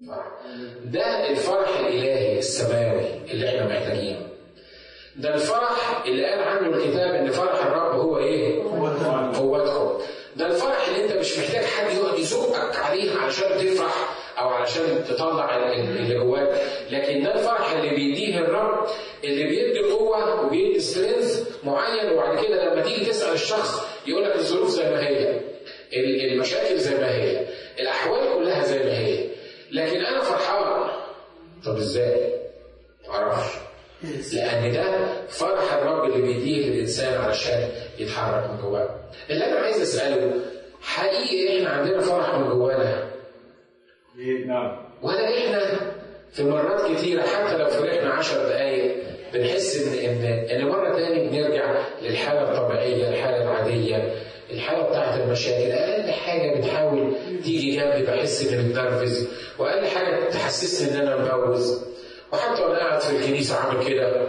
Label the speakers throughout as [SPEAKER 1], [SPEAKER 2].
[SPEAKER 1] ده الفرح الالهي السماوي اللي احنا محتاجينه ده الفرح اللي قال عنه الكتاب ان فرح الرب هو ايه؟ قوتكم ده الفرح اللي انت مش محتاج حد يقعد يزقك عليه علشان تفرح او علشان تطلع اللي جواك لكن ده الفرح اللي بيديه الرب اللي بيدي قوه وبيدي سترينث معين وبعد كده لما تيجي تسال الشخص يقول لك الظروف زي ما هي المشاكل زي ما هي الاحوال كلها زي ما هي لكن انا فرحان طب ازاي؟ معرفش لان ده فرح الرب اللي بيديه للانسان علشان يتحرك من جواه اللي انا عايز اساله حقيقي احنا عندنا فرح من جوانا
[SPEAKER 2] نعم
[SPEAKER 1] ولا احنا في مرات كتيرة حتى لو فرحنا عشر دقايق بنحس ان ان ان مرة تاني بنرجع للحالة الطبيعية الحالة العادية الحالة بتاعت المشاكل أقل حاجة بتحاول تيجي جنبي بحس إني متنرفز وأقل حاجة تحسسني إن أنا مبوز وحتى وأنا قاعد في الكنيسة عامل كده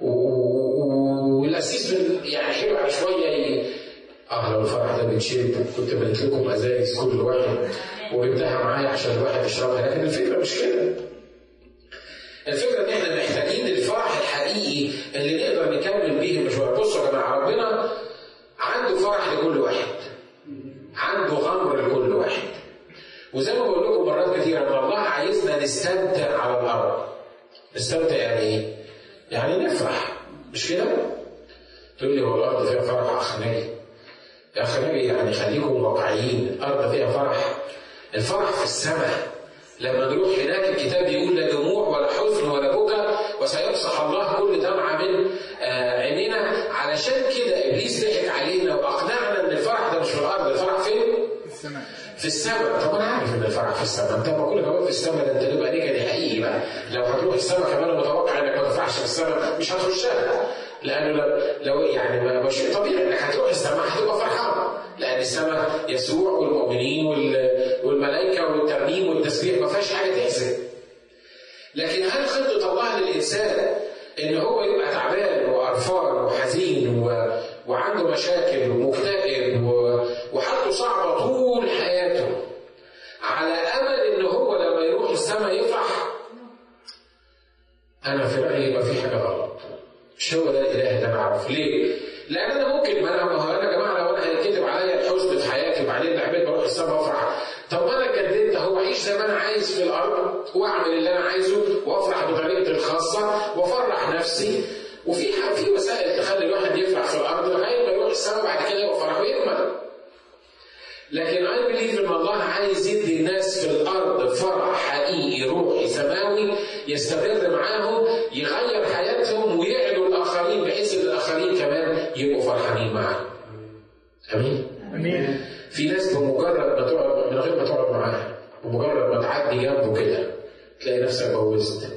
[SPEAKER 1] والقسيس يعني حلو على شوية ي... اه لو الفرح ده بيتشرب كنت بنيت لكم ازايز كل واحد وجبتها معايا عشان الواحد يشربها لكن الفكره مش كده. الفكره ان احنا محتاجين الفرح الحقيقي اللي نقدر نكمل بيه المشوار. بصوا يا جماعه ربنا عنده فرح لكل واحد. عنده غمر لكل واحد. وزي ما بقول لكم مرات كتير ان الله عايزنا نستمتع على الارض. نستمتع يعني ايه؟ يعني نفرح مش كده؟ تقول لي هو الارض فيها فرح اخ ناجي يا اخي نبي يعني خليكم واقعيين الارض فيها فرح الفرح في السماء لما نروح هناك الكتاب بيقول لا دموع ولا حزن ولا بكى وسيمسح الله كل دمعه من آه عينينا علشان كده ابليس ضحك علينا واقنعنا ان الفرح ده مش في الارض الفرح فين؟
[SPEAKER 3] في السماء
[SPEAKER 1] في السماء طب انا عارف ان الفرح في السماء انت لما اقول لك اهو في السماء ده انت تبقى نجدي حقيقي بقى لو هتروح السماء كمان متوقع انك ما تفرحش في السماء مش هتخشها لانه لو, لو يعني ما مش طبيعي انك هتروح السماء هتبقى فرحان لان السماء يسوع والمؤمنين والملائكه والترنيم والتسبيح ما فيهاش حاجه تحزن لكن هل خطه الله للانسان ان هو يبقى تعبان وقرفان وحزين و... وعنده مشاكل ومكتئب و... وحالته صعبه طول حياته على امل ان هو لما يروح السماء يفرح انا في رايي يبقى في حاجه غلط مش هو ده الاله اللي انا اعرفه ليه؟ لان انا ممكن ما انا ما هو انا يا جماعه لو انا هيتكتب عليا الحزن في حياتي وبعدين لعبت بروح السما افرح طب ما انا جددت اهو اعيش زي ما انا عايز في الارض واعمل اللي انا عايزه وافرح بطريقتي الخاصه وافرح نفسي وفي في وسائل تخلي الواحد يفرح في الارض لغايه ما يروح السما بعد كده يبقى فرح ويكمل لكن اي بليف ان الله عايز يدي الناس في الارض فرح حقيقي روحي سماوي يستمر معاهم يغير حياتهم ويعدوا الاخرين بحيث ان الاخرين كمان يبقوا فرحانين معاه. امين؟
[SPEAKER 3] امين
[SPEAKER 1] في ناس بمجرد ما تقعد من غير ما تقعد معاه بمجرد ما تعدي جنبه كده تلاقي نفسك بوزت.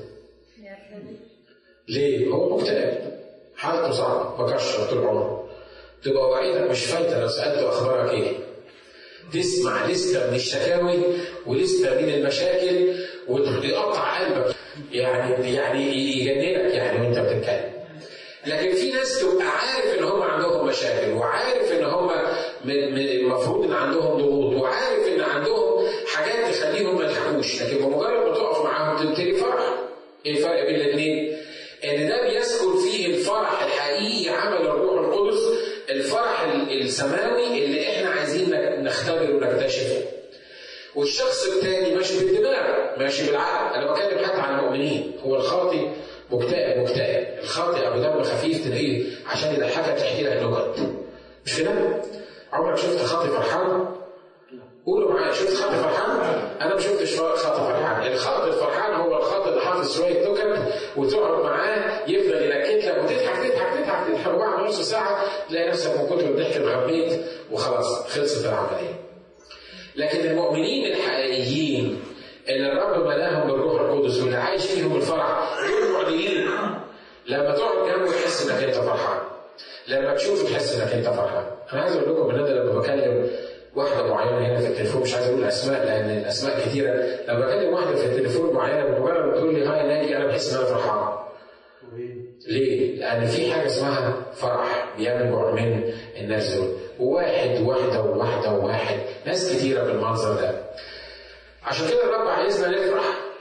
[SPEAKER 1] ليه؟ هو مكتئب حالته صعبه مكشر طول عمره. تبقى وعيتك مش فايته لو سالته اخبارك ايه؟ تسمع لستة من الشكاوي ولستة من المشاكل ويقطع قلبك يعني يعني يجننك يعني وانت بتتكلم لكن في ناس تبقى عارف ان هم عندهم مشاكل وعارف ان هم المفروض ان عندهم ضغوط وعارف ان عندهم حاجات تخليهم ما يضحكوش لكن بمجرد ما تقف معاهم تبتدي فرح ايه الفرق بين الاثنين؟ ان ده بيسكن فيه الفرح الحقيقي عمل الروح القدس الفرح السماوي اللي احنا عايزين نختبره ونكتشفه. والشخص الثاني ماشي بالدماغ ماشي بالعقل انا بتكلم حتى عن المؤمنين هو الخاطي مكتئب مكتئب الخاطي ابو دم خفيف تلاقيه عشان يضحكك يحكي لك نكت مش كده؟ عمرك شفت خاطي فرحان؟ قولوا معايا شفت خاطي فرحان؟ انا ما شفتش خاطي فرحان، الخاطي الفرحان هو الخاطي اللي حافظ شويه نكت وتقعد معاه يفضل ينكت لك وتضحك تضحك تضحك تضحك وبعد نص ساعه تلاقي نفسك من كتر الضحك اتغميت وخلاص خلصت العمليه. لكن المؤمنين الحقيقيين اللي الرب ملاهم بالروح القدس واللي عايش فيهم الفرح دول معلنين لما تقعد جنبه تحس انك انت فرحان. لما تشوفه تحس انك انت فرحان. انا عايز اقول لكم ان انا لما بكلم واحدة معينة هنا في التليفون مش عايز أقول أسماء لأن الأسماء كتيرة لما بكلم واحدة في التليفون معينة بمجرد ما تقول لي هاي ناجي أنا بحس إن أنا فرحان. ليه؟ لأن في حاجة اسمها فرح بينبع من الناس دول وواحد وواحدة وواحدة وواحد ناس كتيرة بالمنظر ده. عشان كده الرب عايزنا نفرح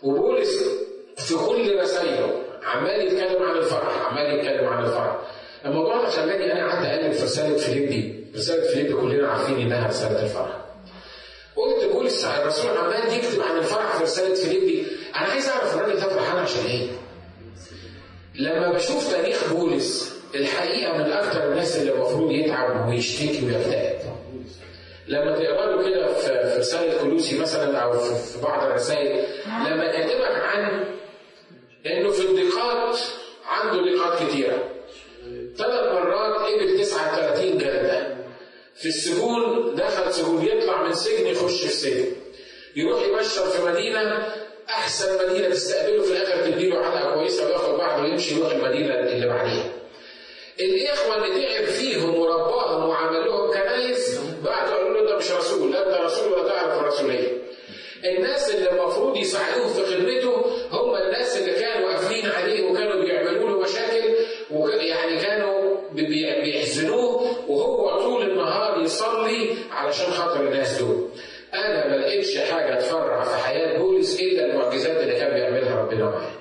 [SPEAKER 1] وبولس في كل رسائله عمال يتكلم عن الفرح عمال يتكلم عن الفرح الموضوع ده خلاني انا قعدت اقلب في رساله فيليبي رساله فيليبي كلنا عارفين انها رساله الفرح قلت بولس الرسول عمال يكتب عن الفرح في رساله فيليبي انا عايز اعرف الراجل ده فرحان عشان ايه لما بشوف تاريخ بولس الحقيقه من اكثر الناس اللي المفروض يتعب ويشتكي ويكتئب لما تقرا له كده في في رساله كلوسي مثلا او في في بعض الرسائل لما يكلمك عن انه في الضيقات عنده ضيقات كتيره ثلاث مرات قبل 39 جلده في السجون دخل سجون يطلع من سجن يخش في سجن يروح يبشر في مدينه احسن مدينه تستقبله في الاخر تديله علقه كويسه وياخد بعضه ويمشي يروح المدينه اللي بعديها الاخوه اللي تعب فيهم ورباهم وعمل لهم كنايس بعد قالوا له ده مش رسول لا انت رسول ولا تعرف الرسوليه الناس اللي المفروض يساعدوه في خدمته هم الناس اللي كانوا قافلين عليه وكانوا بيعملوا له مشاكل ويعني كانوا بي- بي- بيحزنوه وهو طول النهار يصلي علشان خاطر الناس دول انا ما لقيتش حاجه تفرح في حياه بولس الا المعجزات اللي كان بيعملها ربنا معاه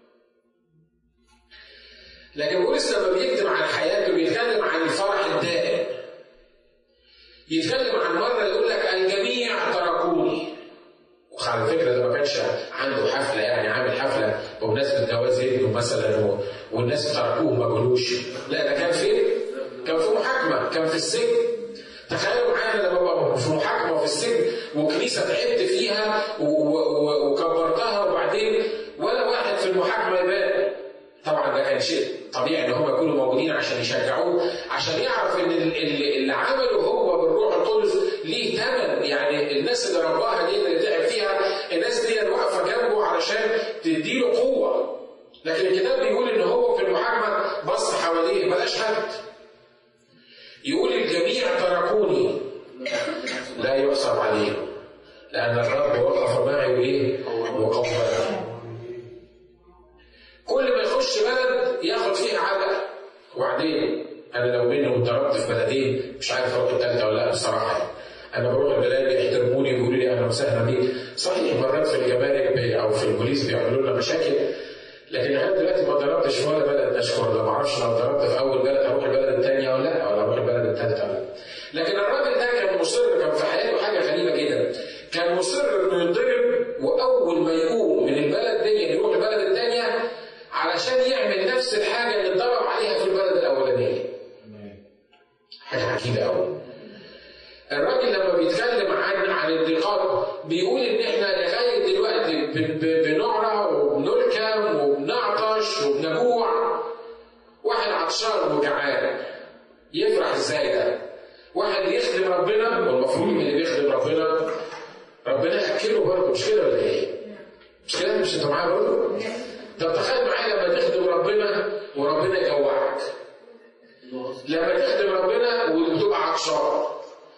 [SPEAKER 1] لكن بولس لما بيكتب عن حياته بيتكلم عن الفرح الدائم يتكلم عن مرة يقول لك الجميع تركوني وعلى فكرة ده ما كانش عنده حفلة يعني عامل حفلة بمناسبة جواز ابنه مثلا و... والناس تركوه ما جولوش لا ده كان فين؟ كان في محاكمة كان في السجن تخيلوا معايا لما ببقى في محاكمة وفي السجن وكنيسة تعبت فيها و... و... و... وكبرتها وبعدين ولا واحد في المحاكمة يبان طبعا ده كان شيء طبيعي ان هم يكونوا موجودين عشان يشجعوه عشان يعرف ان ال- ال- اللي عمله هو بالروح القدس ليه ثمن يعني الناس اللي رباها دي اللي تعب فيها الناس دي واقفه جنبه علشان تديله قوه لكن الكتاب بيقول ان هو في المحاكمه بص حواليه ملاش حد يقول الجميع تركوني لا يحسب عليهم لان الرب وقف معي وايه وقومني كل ما يخش بلد ياخد فيها علقه وبعدين انا لو مني واتضربت في بلدين مش عارف اروح الثالثه ولا لا بصراحه يعني. انا بروح البلاد بيحترموني بيقولوا لي اهلا وسهلا بيك صحيح مرات في الجمارك بي- او في البوليس بيعملوا لنا مشاكل لكن لغايه دلوقتي ما ضربتش في ولا بلد اشكر الله ما اعرفش لو ضربت في اول بلد هروح البلد الثانيه ولا لا ولا اروح البلد الثالثه ولا لا لكن الراجل ده كان مصر كان في حياته حاجه غريبه جدا كان مصر انه يتضرب واول ما يقوم من البلد دي يروح البلد الثانيه علشان يعمل نفس الحاجه اللي اتدرب عليها في البلد الاولانيه حاجه عجيبه قوي الراجل لما بيتكلم عن عن الضيقات بيقول ان احنا لغايه دلوقتي ب- ب- بنعرى وبنركب وبنعطش وبنجوع واحد عطشان وجعان يفرح ازاي ده؟ واحد بيخدم ربنا والمفروض ان اللي بيخدم ربنا ربنا ياكله برضه مش كده ولا ايه؟ مش كده مش انت معايا برضه؟ طب تخيل معايا لما تخدم ربنا وربنا يجوعك لما تخدم ربنا وتبقى عطشان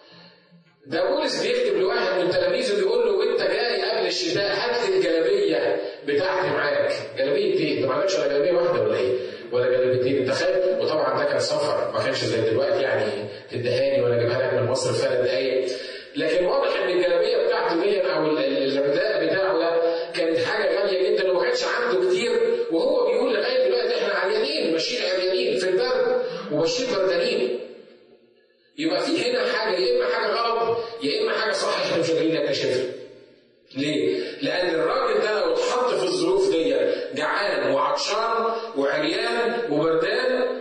[SPEAKER 1] ده بولس بيكتب لواحد من تلاميذه بيقول له وانت جاي قبل الشتاء هات لي الجلابيه بتاعتي معاك جلابيه ايه؟ انت ما عندكش ولا جلابيه واحده ولا ايه؟ ولا جلابيتين انت خايف وطبعا ده كان سفر ما كانش زي دلوقتي يعني تدهاني ولا اجيبها لك من مصر في ثلاث دقايق لكن واضح ان الجلابيه بتاعته دي او ال- ال- الرداء بتاعه ده كانت حاجه غاليه جدا وما كانش عنده كتير وهو بيقول لغايه دلوقتي احنا عريانين ماشيين عريانين في البرد وماشيين بردانين يبقى في هنا حاجه يا اما حاجه غلط يا اما حاجه صح احنا مش قادرين نكتشفها. ليه؟ لأن الراجل ده لو اتحط في الظروف دي جعان وعطشان وعريان وبردان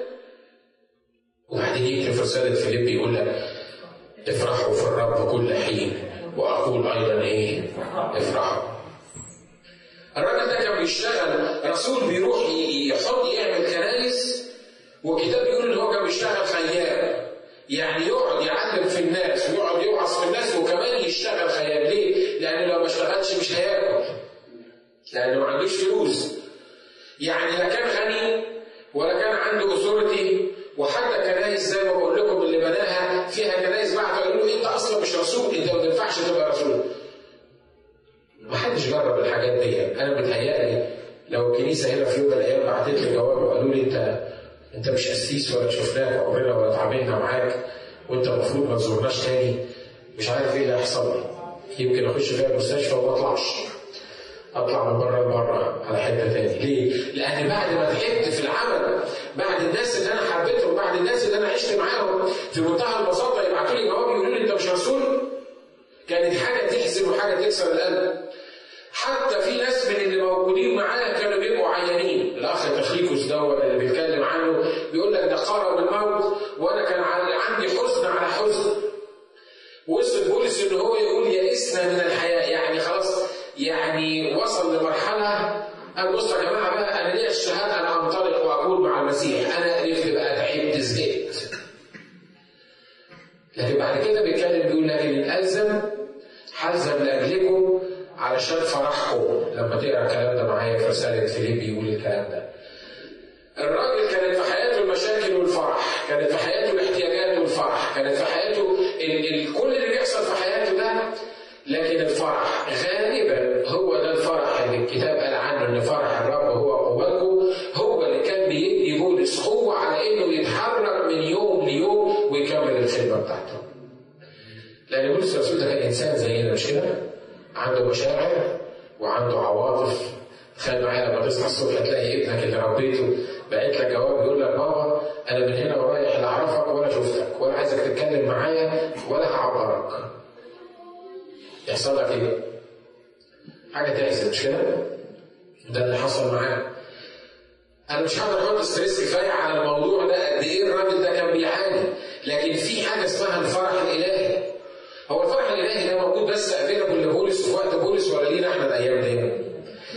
[SPEAKER 1] وبعدين يكتب في رسالة فيليب يقول لك افرحوا في الرب كل حين وأقول أيضا إيه؟ افرحوا. الراجل ده كان بيشتغل رسول بيروح ي- يحط يعمل كنايس والكتاب بيقول ان هو كان بيشتغل خيام يعني يقعد يعلم في الناس ويقعد يوعظ في الناس وكمان يشتغل خيام ليه؟ لأنه لو ما اشتغلش مش هياكل لأنه ما عندوش فلوس يعني لا كان غني ولا كان عنده اثورتي وحتى كنايس زي ما بقول لكم اللي بناها فيها كنايس بعد قالوا له انت اصلا مش رسول انت ما تنفعش تبقى رسول ما حدش جرب الحاجات دي انا متهيألي لو الكنيسه هنا في يوم من الايام بعتت لي جواب وقالوا لي انت انت مش قسيس ولا شفناك عمرنا ولا اتعاملنا معاك وانت المفروض ما تزورناش تاني مش عارف ايه اللي هيحصل لي يمكن اخش فيها المستشفى وما اطلعش اطلع من بره لبره على حته تاني ليه؟ لان بعد ما تعبت في العمل بعد الناس اللي انا حبيتهم بعد الناس اللي انا عشت معاهم في منتهى البساطه يبعتوا لي جواب يقولوا لي انت مش رسول كانت حاجه تحزن وحاجه تكسر القلب حتى في ناس من اللي موجودين معاه كانوا بيبقوا عيانين الاخ تخيكوس دوت اللي بيتكلم عنه بيقول لك ده قرب الموت وانا كان عندي حزن على حزن وصل بولس ان هو يقول يئسنا من الحياه يعني خلاص يعني وصل لمرحله قال بصوا يا جماعه بقى انا ليا الشهاده ان انطلق واكون مع المسيح انا قرفت بقى تعبت زهقت لكن بعد كده بيتكلم بيقول لكن الزم حزم لاجلكم علشان فرحكم لما تقرا الكلام ده معايا في رساله فيليب بيقول الكلام ده الراجل كانت في حياته المشاكل والفرح كانت في حياته الاحتياجات والفرح كانت في حياته ال ال كل اللي بيحصل في حياته ده لكن الفرح غالبا هو ده الفرح اللي الكتاب قال عنه ان فرح الرب هو قوتكم هو اللي كان بيدي بولس قوه على انه يتحرك من يوم ليوم ويكمل الخدمه بتاعته. لان بولس الرسول ده كان انسان زينا مش كده؟ عنده مشاعر وعنده عواطف تخيل معايا لما تصحى الصبح تلاقي ابنك اللي ربيته بعت لك جواب يقول لك بابا انا من هنا ورايح لا اعرفك ولا شفتك ولا عايزك تتكلم معايا ولا هعبرك. يحصل لك ايه؟ حاجه تحزن مش كده؟ ده اللي حصل معاه. انا مش هقدر احط ستريس كفايه على الموضوع ده قد ايه الراجل ده كان بيعاني لكن في حاجه اسمها الفرح الالهي. هو الفرح الالهي ده موجود بس افيلابل لبولس في وقت بولس ولا لينا احنا الايام دي؟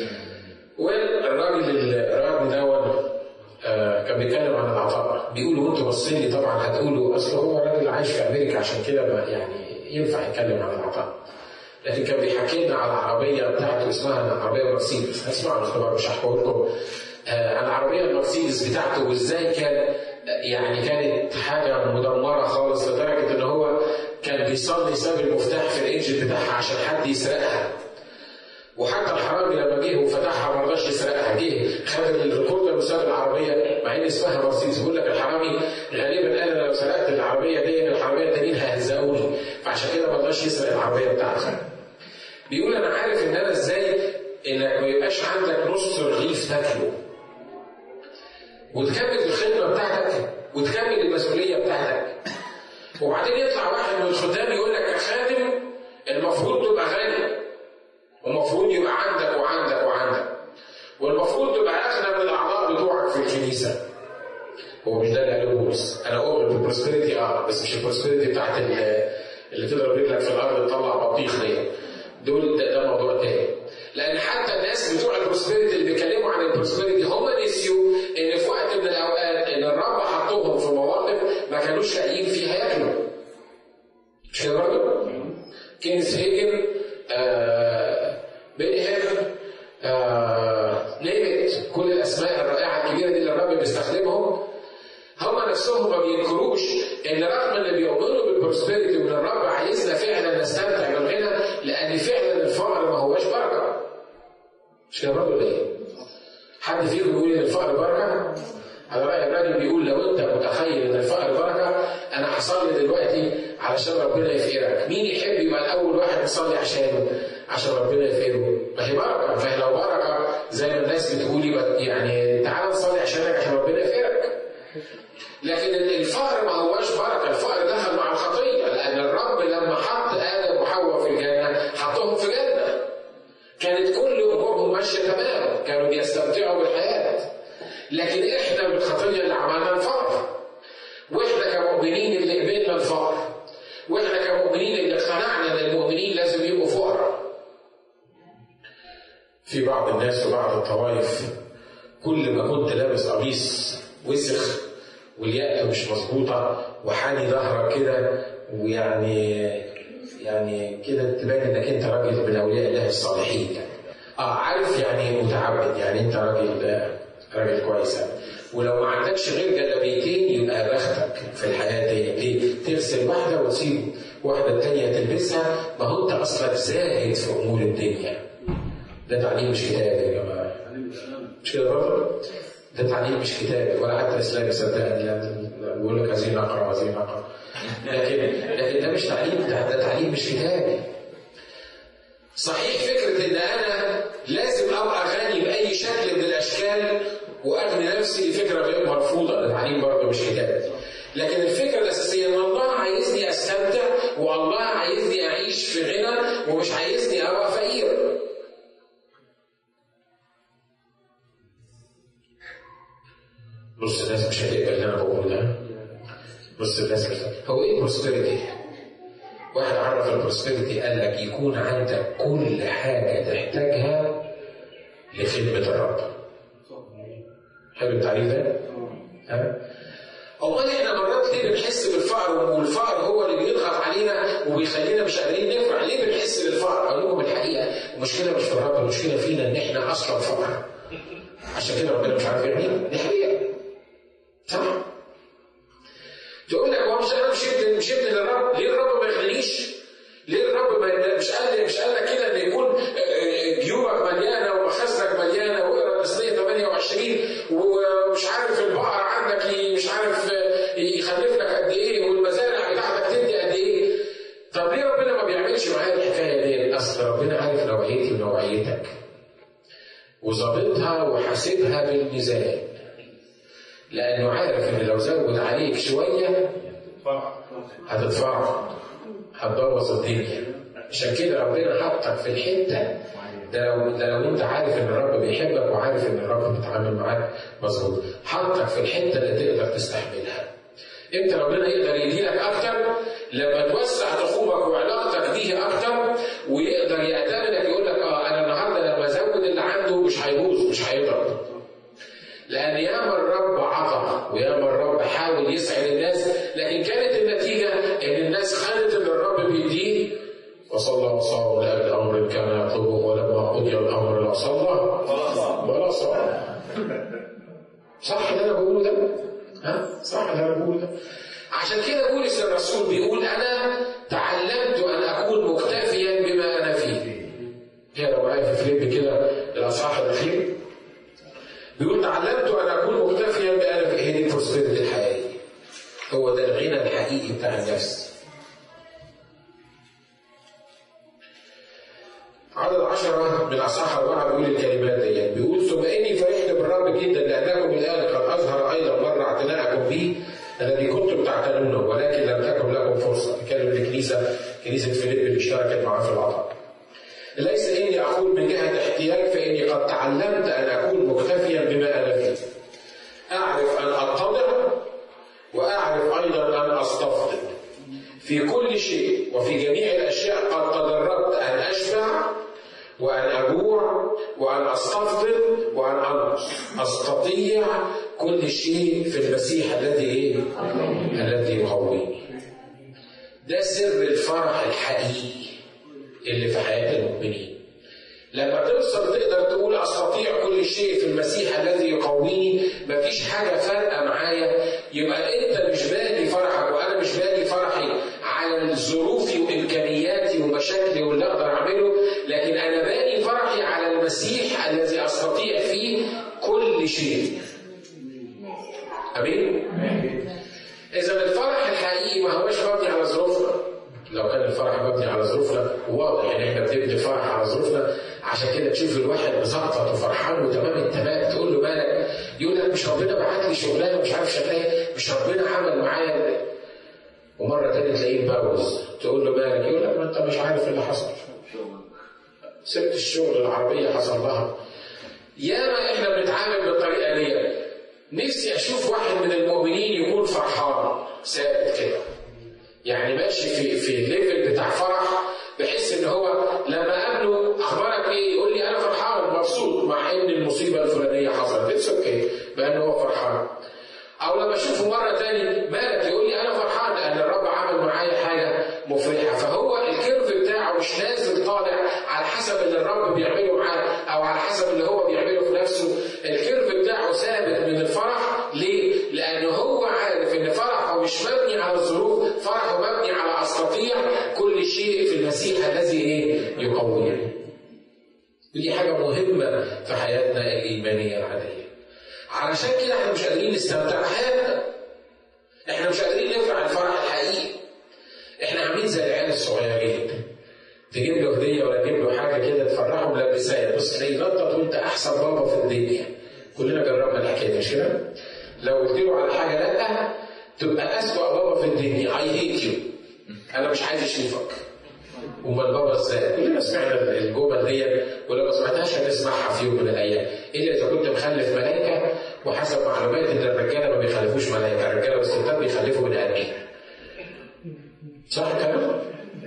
[SPEAKER 1] والراجل الراجل دوت آه كان بيتكلم عن العطاء بيقولوا وانتوا باصين لي طبعا هتقولوا اصل هو راجل عايش في امريكا عشان كده يعني ينفع يتكلم عن العطاء لكن كان بيحكي لنا على العربيه بتاعته اسمها عربيه مرسيدس هتسمعوا الاختبار مش هحكوا لكم آه عن العربيه المرسيدس بتاعته وازاي كان يعني كانت حاجه مدمره خالص لدرجه ان هو كان بيصلي ساب المفتاح في الانجن بتاعها عشان حد يسرقها وحتى الحرامي لما جه وفتحها ما رضاش يسرقها جه خد الريكوردر وساب العربيه مع ان اسمها مرسيدس بيقول لك الحرامي غالبا قال لو سرقت العربيه دي العربيه التانيين هيهزقوني فعشان كده ما رضاش يسرق العربيه بتاعتك. بيقول انا عارف ان انا ازاي انك ما يبقاش عندك نص رغيف تاكله وتكمل الخدمه بتاعتك وتكمل المسؤوليه بتاعتك وبعدين يطلع واحد من الخدام يقول لك يا خادم المفروض تبقى غني ومفروض يبقى عندك وعندك وعندك والمفروض تبقى اغنى من الاعضاء بتوعك في الكنيسه هو مش ده اللي قاله بولس انا اؤمن بالبروسبريتي اه بس مش البروسبريتي بتاعت اللي تضرب رجلك في الارض تطلع بطيخ دي دول ده, ده موضوع تاني لان حتى الناس بتوع البروسبريتي اللي بيتكلموا عن البروسبريتي هم نسيوا ان في وقت من الاوقات ان الرب حطهم في مواقف ما كانوش لاقيين فيها ياكلوا مش كده برضه؟ كينز هيجن آه بيني هيجن آه نيمت كل الاسماء الرائعه الكبيره دي اللي الرب بيستخدمهم هم نفسهم ما بينكروش ان رغم ان بيؤمنوا بالبروسبريتي وان الرب عايزنا فعلا نستمتع بالغنى لان فعلا الفقر ما هوش بركه. مش كده برضه ليه؟ حد فيكم بيقول ان الفقر بركه؟ على راي الراجل بيقول لو انت متخيل ان الفقر بركه انا هصلي دلوقتي علشان ربنا يفقرك، مين يحب يبقى الاول واحد يصلي عشانه؟ عشان ربنا يفقره، ما هي بركه، ما هي لو بركه زي ما الناس بتقول يبقى يعني تعالى نصلي عشانك عشان ربنا يفقرك. لكن الفقر ما هوش بركه، الفقر دخل مع الخطيه، لان الرب لما حط ادم وحواء في الجنه حطهم في جنه. كانت كل امورهم ماشيه تمام، كانوا بيستمتعوا بالحياه. لكن احنا بالخطيه اللي عملنا الفقر. واحنا كمؤمنين اللي قبلنا الفقر. واحنا كمؤمنين اللي اقتنعنا ان المؤمنين لازم يبقوا فقراء. في بعض الناس وبعض الطوائف كل ما كنت لابس قميص وسخ والياقة مش مظبوطة وحاني ظهرك كده ويعني يعني كده تبان انك انت راجل من اولياء الله الصالحين اه عارف يعني متعبد يعني انت راجل راجل كويس ولو ما عندكش غير جلابيتين يبقى بختك في الحياه دي ليه؟ تغسل واحده وتسيب واحده الثانيه تلبسها ما هو انت اصلك زاهد في امور الدنيا ده تعليم مش كتاب يا جماعه مش كده برضه؟ ده تعليم مش كتابي ولا حتى اسلامي صدقني بيقول لك عايزين نقرا عايزين نقرا لكن لكن ده مش تعليم ده, ده تعليم مش كتابي صحيح فكره ان انا لازم واغني نفسي دي فكره غير مرفوضه التعليم برضه مش حكايه لكن الفكره الاساسيه ان الله عايزني استمتع والله عايزني اعيش في غنى ومش عايزني ابقى فقير بص الناس مش هتقبل اللي انا بقوله ده بص الناس مش هو ايه بروسبريتي؟ واحد عرف البروسبريتي قال لك يكون عندك كل حاجه تحتاجها لخدمه الرب حلو التعريف ده؟ ها؟ امال احنا مرات ليه بنحس بالفقر والفقر هو اللي بيضغط علينا وبيخلينا مش قادرين نفرح ليه بنحس بالفقر اقول لكم الحقيقه المشكله مش في الرب المشكله فينا ان احنا اصلا فقر عشان كده ربنا مش عارف يعملها دي حقيقه صح تقول لك هو مش انا مش ابن مش ابن للرب ليه الرب ما يغنيش ليه الرب ما مش قال مش قال لك كده ان يكون جيوبك مليانه ومخازنك مليانه واقرا التسنيه 28 ومش عارف البقر عندك مش عارف يخلف لك قد ايه والمزارع بتاعتك تدي قد ايه طب ليه ربنا ما بيعملش معايا الحكايه دي؟ اصل ربنا عارف نوعيتي ونوعيتك وظابطها وحاسبها بالميزان لانه عارف ان لو زود عليك شويه هتتفرع هتبوظ الدنيا عشان كده ربنا حطك في الحته ده لو ده لو انت عارف ان الرب بيحبك وعارف ان الرب بيتعامل معاك مظبوط حطك في الحته اللي تقدر تستحملها امتى ربنا يقدر يديلك اكتر لما توسع تخومك وعلاقتك بيه اكتر ويقدر يأتمنك يقول لك اه انا النهارده لما ازود اللي عنده مش هيبوظ مش هيضرب لأن ياما الرب عطى وياما الرب حاول يسعد الناس لكن كانت النتيجة إن الناس خدت اللي الرب بيديه وصلى وصام لأجل أمر كان يطلبه ولما قضي الأمر لا صلى ولا صام صح اللي أنا بقوله ده؟ ها؟ صح اللي أنا بقوله ده؟ عشان كده بولس الرسول بيقول أنا تعلمت أن أكون مكتفيا بما أنا فيه. كده معايا في فيلم كده الأصحاح الأخير بيقول تعلمت ان اكون مكتفيا بأنا في هي دي البروسبريتي الحقيقي هو ده الغنى الحقيقي بتاع النفس عدد عشرة من أصحاح أربعة بيقول الكلمات دي بيقول ثم إني فرحت بالرب جدا لأنكم الآن قد أظهر أيضا مرة اعتناءكم بي الذي كنتم تعتنونه ولكن لم تكن لكم فرصة تكلم الكنيسة كنيسة فيليب اللي اشتركت معاه في العطاء ليس إني أقول من جهة احتياج فإني قد تعلمت أن أكون مكتفيا بما أنا فيه أعرف أن أتضع وأعرف أيضا أن أستفضل في كل شيء وفي جميع الأشياء قد تدربت أن أشبع وأن أجوع وأن أستفضل وأن أنقص أستطيع كل شيء في المسيح الذي إيه؟ الذي يقويني ده سر الفرح الحقيقي اللي في حياة المؤمنين لما توصل تقدر تقول استطيع كل شيء في المسيح الذي يقويني مفيش حاجه فارقه معايا يبقى انت مش بالي فرحك وانا مش بالي فرحي على ظروفي وامكانياتي ومشاكلي واللي اقدر اعمله لكن انا بالي فرحي على المسيح الذي استطيع فيه كل شيء. امين؟ اذا الفرح الحقيقي ما هوش مبني على ظروفنا لو كان الفرح مبني على ظروفنا واضح ان احنا بنبني الفرح على ظروفنا عشان كده تشوف الواحد مزقطط وفرحان وتمام التمام تقول له مالك يقول لك مش ربنا بعت لي شغلانه مش عارف شغلانه مش ربنا عمل معايا ومره تانية تلاقيه مبوظ تقول له مالك يقول لك ما انت مش عارف اللي حصل سبت الشغل العربيه حصل لها ياما احنا بنتعامل بالطريقه دي نفسي اشوف واحد من المؤمنين يكون فرحان ثابت كده يعني ماشي في في الليفل بتاع فرح بحيث ان هو لما اقابله اخبارك ايه؟ يقول لي انا فرحان مبسوط مع ان المصيبه الفلانيه حصلت اتس اوكي بان هو فرحان. او لما اشوفه مره تاني مالك يقول لي انا فرحان لان الرب عمل معايا حاجه مفرحه فهو الكيرف بتاعه مش نازل طالع على حسب اللي الرب بيعمله معاه او على حسب اللي هو بيعمله في نفسه الكيرف بتاعه ثابت من الفرح ليه؟ لانه هو عارف ان فرحه مش مبني على الظروف فرحه مبني على استطيع كل شيء في المسيح الذي ايه؟ يقويني. ودي حاجه مهمه في حياتنا الايمانيه العاديه. علشان كده احنا مش قادرين نستمتع بحياتنا. احنا مش قادرين نفرح الفرح الحقيقي. احنا عاملين زي العيال الصغيرين. تجيب له هديه ولا تجيب له حاجه كده تفرحه ملبساه بص تلاقيه ينطط وانت احسن بابا في الدنيا. كلنا جربنا الحكايه دي مش كده؟ لو قلت له على حاجه لا تبقى اسوأ بابا في الدنيا اي هيت يو انا مش عايز اشوفك امال بابا ازاي؟ كلنا سمعنا الجمل دي ولو ما سمعتهاش هتسمعها في يوم من الايام الا اذا كنت مخلف ملائكه وحسب معلوماتي ان الرجاله ما بيخلفوش ملائكه الرجاله والستات بيخلفوا بني ادمين صح الكلام؟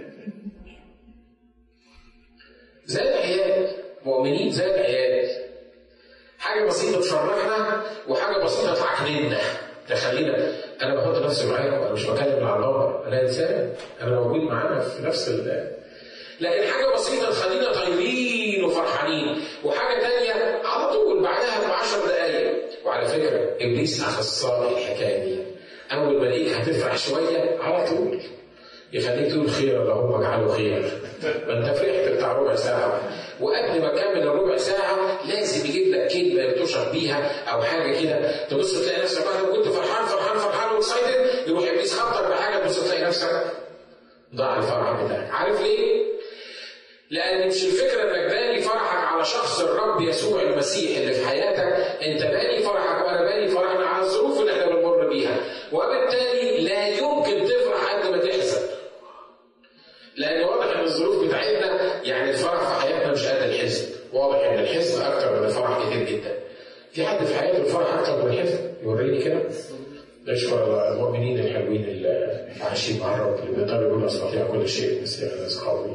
[SPEAKER 1] زي العيال مؤمنين زي العيال حاجة بسيطة تفرحنا وحاجة بسيطة تعكننا تخلينا أنا بحط نفسي معاكم أنا مش بكلم على الله أنا إنسان أنا موجود معانا في نفس ال لكن حاجة بسيطة تخلينا طيبين وفرحانين وحاجة تانية على طول بعدها بعشر دقايق وعلى فكرة إبليس أخصائي الحكاية دي أول ما يلاقيك هتفرح شوية على طول يخليك تقول خير اللهم اجعله خير ما انت فرحت بتاع ربع ساعه وقبل ما تكمل الربع ساعه لازم يجيب لك كلمه تشعر بيها او حاجه كده تبص تلاقي نفسك بعد ما كنت فرحان فرحان فرحان واكسايتد يروح ابليس خبطك بحاجه تبص تلاقي نفسك ضاع الفرح بتاعك عارف ليه؟ لأن مش الفكرة إنك باني فرحك على شخص الرب يسوع المسيح اللي في حياتك، أنت باني فرحك وأنا باني فرحنا على الظروف اللي إحنا بنمر بيها، وبالتالي لا يمكن تفرح قد ما تحزن. لأن واضح إن الظروف بتاعتنا يعني الفرح في حياتنا مش قد الحزن، واضح إن الحزن أكتر من الفرح كتير جدا. في حد في حياته الفرح أكتر من الحزن؟ يوريني كده؟ نشكر المؤمنين الحلوين اللي عايشين مع الرب اللي بيقدروا يقولوا أستطيع كل شيء بس يا ناس قوي.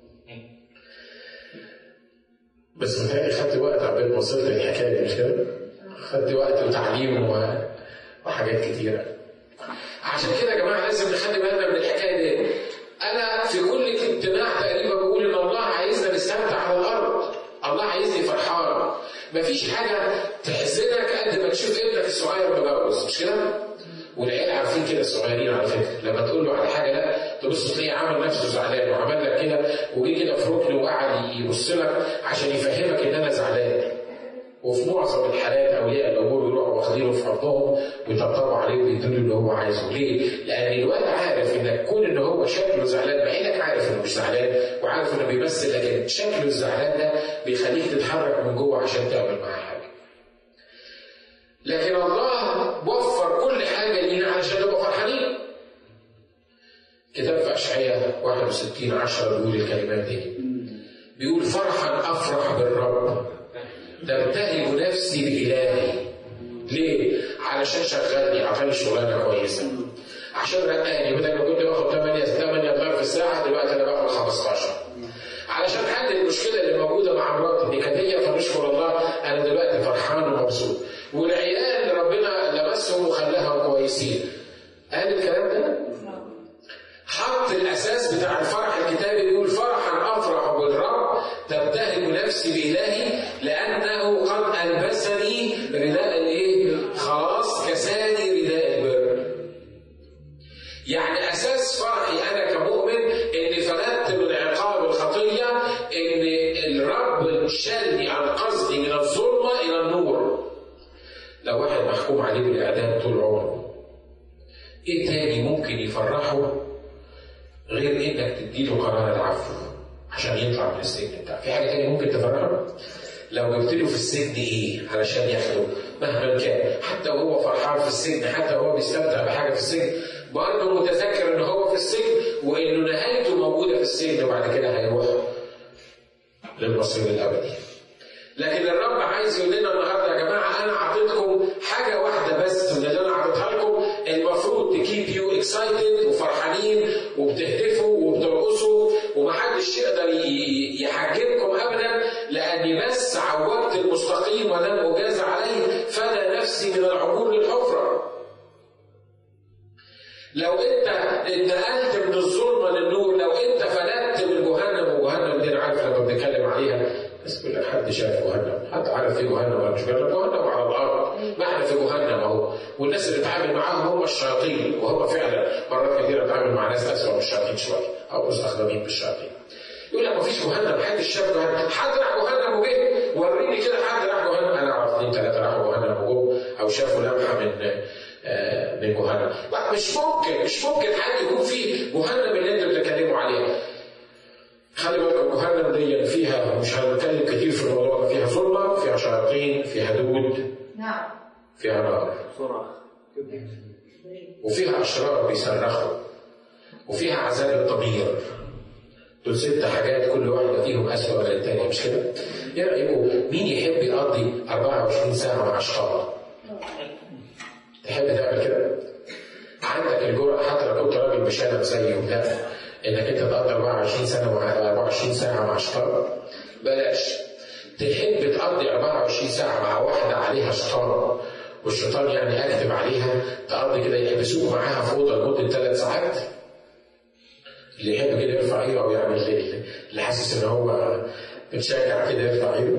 [SPEAKER 1] بس متهيألي خدت وقت عبال ما وصلت للحكايه دي مش كده؟ خدت وقت وتعليم و... وحاجات كتيره. عشان كده يا جماعه لازم نخلي بالنا من الحكايه دي. انا في كل اجتماع تقريبا بقول ان الله عايزنا نستمتع على الارض. الله عايزني فرحان. مفيش حاجه تحزنك قد ما تشوف ابنك الصغير متجوز مش كده؟ والعيال عارفين كده الصغيرين على فكره لما تقول له على حاجه لا تبص تلاقيه عمل نفسه زعلان وعمل لك كده وجي كده في ركن وقعد يبص لك عشان يفهمك ان انا زعلان وفي معظم الحالات اولياء الامور بيروحوا واخدينه في حضنهم ويطبطبوا عليه ويدوا له اللي هو عايزه ليه؟ لان الواد عارف انك كون ان هو شكله زعلان مع انك عارف انه مش زعلان وعارف انه بيمثل لكن شكله الزعلان ده بيخليك تتحرك من جوه عشان تعمل معاه حاجه. لكن الله وفر كل حاجه لينا علشان نبقى فرحانين. كتاب في اشعياء 61 10 بيقول الكلمات دي. بيقول فرحا افرح بالرب تبتهج نفسي بإلهي ليه؟ علشان شغلني عطاني شغلانه كويسه عشان رقاني بدل ما كنت باخد 8 8 دولار في الساعه دلوقتي انا باخد 15 علشان حل المشكله اللي موجوده مع مراتي النكديه فنشكر الله انا دلوقتي فرحان ومبسوط والعيال ربنا لمسهم وخلاهم كويسين قال الكلام ده؟ حط الاساس بتاع الفرح الكتابي بيقول فرحا افرح بالرب تبتهج نفسي بإلهي لأنه قد ألبسني رداء الإيه؟ خلاص كساني رداء البر. يعني أساس فرحي أنا كمؤمن إني فلتت من عقاب الخطية إن الرب شالني عن قصدي من الظلمة إلى النور. لو واحد محكوم عليه بالإعدام طول عمره إيه تاني ممكن يفرحه غير إنك تديله قرار العفو؟ عشان يطلع من السجن بتاعه في حاجه تانية ممكن تفرحه لو جبت له في السجن ايه علشان ياخده مهما كان حتى وهو فرحان في السجن حتى وهو بيستمتع بحاجه في السجن برضه متذكر ان هو في السجن وانه نهايته موجوده في السجن وبعد كده هيروح للمصير الابدي لكن الرب عايز يقول لنا النهارده يا جماعه انا اعطيتكم حاجه واحده بس من اللي انا اعطيتها لكم المفروض تكيب يو اكسايتد وفرحانين وبتهتفوا وبترقصوا ومحدش يقدر يحجمكم ابدا لاني بس عوجت المستقيم ولم اجاز عليه فدى نفسي من العبور للحفره. لو انت اتنقلت من الظلمه للنور لو انت فلتت من جهنم وجهنم دي انا عارف لما بنتكلم عليها بس كل حد شاف جهنم حد عارف في جهنم ولا مش جهنم جهنم على الارض ما احنا في جهنم اهو والناس اللي اتعامل معاهم هم الشياطين وهو فعلا مرات كثيره اتعامل مع ناس اسوء من الشياطين شويه او مستخدمين بالشياطين يقول لك مفيش جهنم محدش شاف جهنم حد راح جهنم وجه وريني كده حد راح جهنم انا اعرف اثنين ثلاثه راحوا جهنم وجم او شافوا لمحه من آه من جهنم مش ممكن مش ممكن حد يكون في جهنم اللي انتوا بتتكلموا عليها خلي بالكم جهنم دي فيها مش هنتكلم كتير في الموضوع ده فيها ظلمه فيها شياطين فيها دود
[SPEAKER 3] نعم
[SPEAKER 1] فيها نار وفيها اشرار بيصرخوا وفيها عذاب الضمير دول ست حاجات كل واحدة فيهم أسوأ من التانية مش كده؟ إيه رأيكم مين يحب يقضي 24 ساعة مع شيطان؟ تحب تعمل كده؟ عندك الجرأة حتى لو كنت راجل بشنب زيه لا انك انت تقضي 24 سنة مع 24 ساعة مع شيطان بلاش تحب تقضي 24 ساعة مع واحدة عليها شيطان والشيطان يعني اكتب عليها تقضي كده يحبسوك معاها في اوضه لمده ثلاث ساعات اللي يحب كده يرفع ايده او يعمل اللي اللي حاسس ان هو متشجع كده يرفع ايده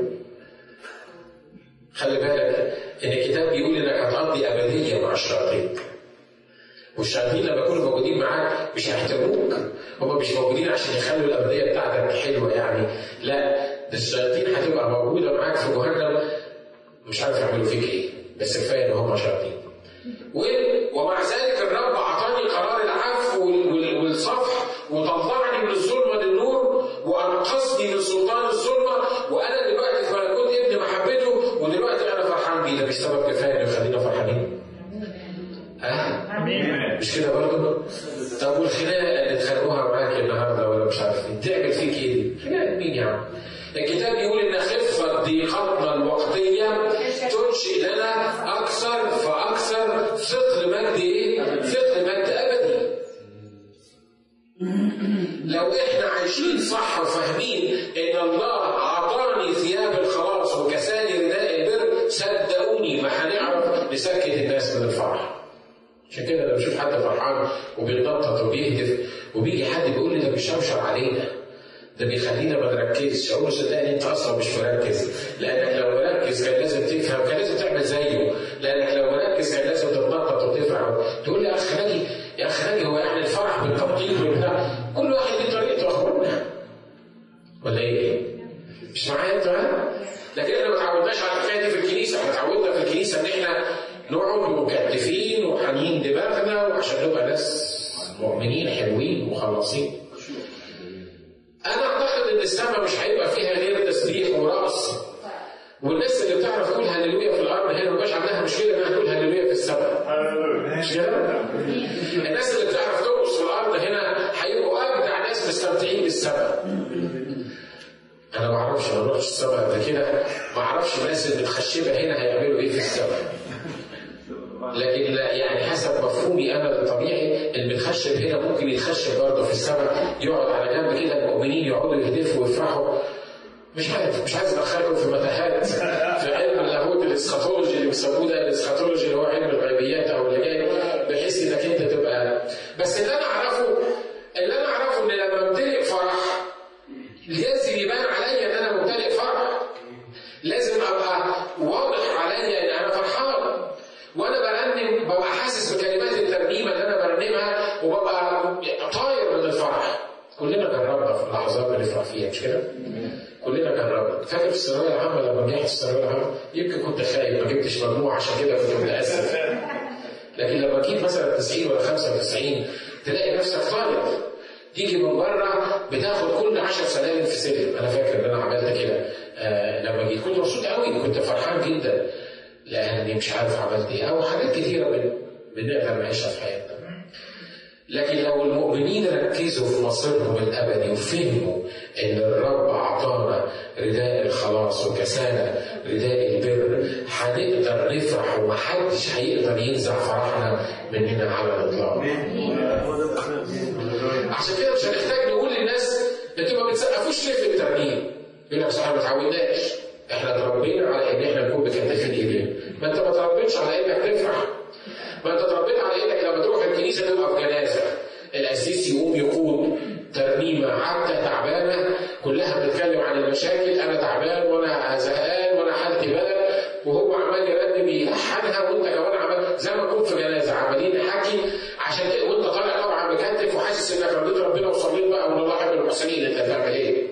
[SPEAKER 1] خلي بالك ان الكتاب بيقول انك هتقضي ابديه مع الشياطين والشياطين لما يكونوا موجودين معاك مش هيحترموك هم مش موجودين عشان يخلوا الابديه بتاعتك حلوه يعني لا ده الشياطين هتبقى موجوده معاك في جهنم مش عارف يعملوا فيك ايه بس كفايه ان هم شياطين و- ومع ذلك الرب اعطاني قرار العفو وال- وال- والصفح وطلعني من الظلمه للنور وانقذني من سلطان الظلمه وانا دلوقتي في ملكوت ابن محبته ودلوقتي انا فرحان بيه ده مش سبب كفايه انه يخلينا فرحانين؟ ها؟ مش كده برضه؟ طب والخناقه اللي اتخانقوها معاك النهارده ولا مش عارف ايه تعمل فيك ايه؟ خناقه مين يا عم؟ الكتاب بيقول ان خفه ضيقتنا الوقتيه تنشئ لنا اكثر فاكثر ثقل مجد ايه؟ ثقل مجد ابدي. لو احنا عايشين صح وفاهمين ان الله اعطاني ثياب الخلاص وكساني رداء البر صدقوني ما هنعرف نسكت الناس من الفرح. عشان كده لما بشوف حد فرحان وبيتنطط وبيهتف وبيجي حد بيقول لي ده بيشوشر علينا ده بيخلينا ما نركزش اقول له صدقني انت اصلا مش مركز لانك لو مركز كان لازم تفهم كان لازم تعمل زيه لانك لو مركز كان لازم تتنطط وتفهم تقول لي يا اخ ناجي يا اخ ناجي هو يعني الفرح بالتنطيط وبتاع كل واحد ليه طريقته اخبارنا ولا ايه؟ مش معايا انت ها؟ لكن احنا ما تعودناش على الحكايه دي في الكنيسه احنا اتعودنا في الكنيسه ان احنا نقعد مكتفين وحانين دماغنا وعشان نبقى ناس مؤمنين حلوين ومخلصين انا اعتقد ان السماء مش هيبقى فيها غير تسبيح ورقص والناس اللي بتعرف تقول هللويا في الارض هنا مبقاش عندها مشكله انها تقول هللويا في السماء مش كده؟ الناس اللي بتعرف ترقص في الارض هنا هيبقوا ابدع ناس مستمتعين بالسماء انا ما اعرفش ما بروحش السماء قبل كده ما اعرفش الناس اللي متخشبه هنا هيعملوا ايه في السماء لكن لا يعني حسب مفهومي انا الطبيعي المتخشب هنا ممكن يتخشب برضه في السماء يقعد على جنب كده المؤمنين يقعدوا يهتفوا ويفرحوا مش عارف مش عايز ادخلكم في متاهات في علم اللاهوت الاسخاتولوجي اللي بيسموه ده الاسخاتولوجي اللي هو علم الغيبيات او اللي جاي بحيث انك انت تبقى بس اللي انا اعرفه اللي انا اعرفه ان لما امتلئ فرح لازم يبان عليا ان انا ممتلئ فرح لازم ابقى واضح عليا ان انا فرحان وانا برنم ببقى حاسس بكلمات الترنيمه اللي انا برنمها وببقى طاير من الفرح كلنا جربنا في اللحظات اللي نفرح فيها مش كده؟ كلنا جربنا فاكر في الثانويه العامه لما نجحت في الثانويه العامه يمكن كنت خايف ما جبتش مجموع عشان كده كنت متاسف لكن لما جيت مثلا 90 ولا 95 تلاقي نفسك طالب تيجي من بره بتاخد كل 10 سلالم في سلم انا فاكر ان انا عملت كده آه لما جيت كنت مبسوط قوي كنت فرحان جدا لاني مش عارف عملت ايه او حاجات كثيره بن- بنقدر نعيشها في حياتنا لكن لو المؤمنين ركزوا في مصيرهم الابدي وفهموا ان الرب اعطانا رداء الخلاص وكسانا رداء البر هنقدر نفرح ومحدش هيقدر ينزع فرحنا مننا على الاطلاق. عشان كده مش هنحتاج نقول للناس انتوا ما بتسقفوش ليه في الترنيم؟ يقول لك أصل احنا ما اتعودناش احنا اتربينا على ان احنا نكون مكتفين ايدينا ما انت ما اتربيتش على انك تفرح ما انت اتربيت على انك لما تروح الكنيسه تبقى في جنازه القسيس يقوم يقول ترنيمه حتى تعبانه كلها بتتكلم عن المشاكل انا تعبان وانا زهقان وانا حالتي بلد وهو عمال يرنم يلحنها وانت كمان عمال زي ما تكون في جنازه عمالين نحكي عشان وانت طالع طبعا مكتف وحاسس انك رضيت ربنا وصليت بقى وان الله يحب المحسنين انت هتعمل ايه؟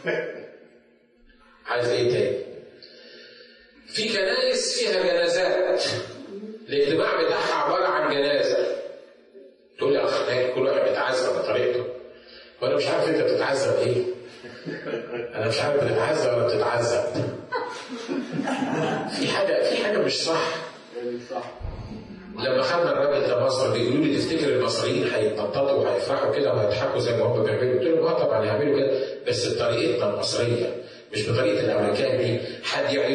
[SPEAKER 1] عايز ايه تاني؟ في كنائس فيها جنازات الاجتماع بتاعها عباره عن جنازه تقول لي يا اخ ناجي كل واحد بيتعذب بطريقته وانا مش عارف انت بتتعذب ايه انا مش عارف بتتعزى ولا بتتعذب في حاجه في حاجه مش صح
[SPEAKER 2] صح
[SPEAKER 1] لما خدنا الراجل ده مصر بيقولوا لي تفتكر المصريين هيتنططوا وهيفرحوا كده وهيضحكوا زي ما هم بيعملوا قلت لهم اه طبعا يعملوا كده بس بطريقتنا المصريه مش بطريقه الامريكان دي حد يعمل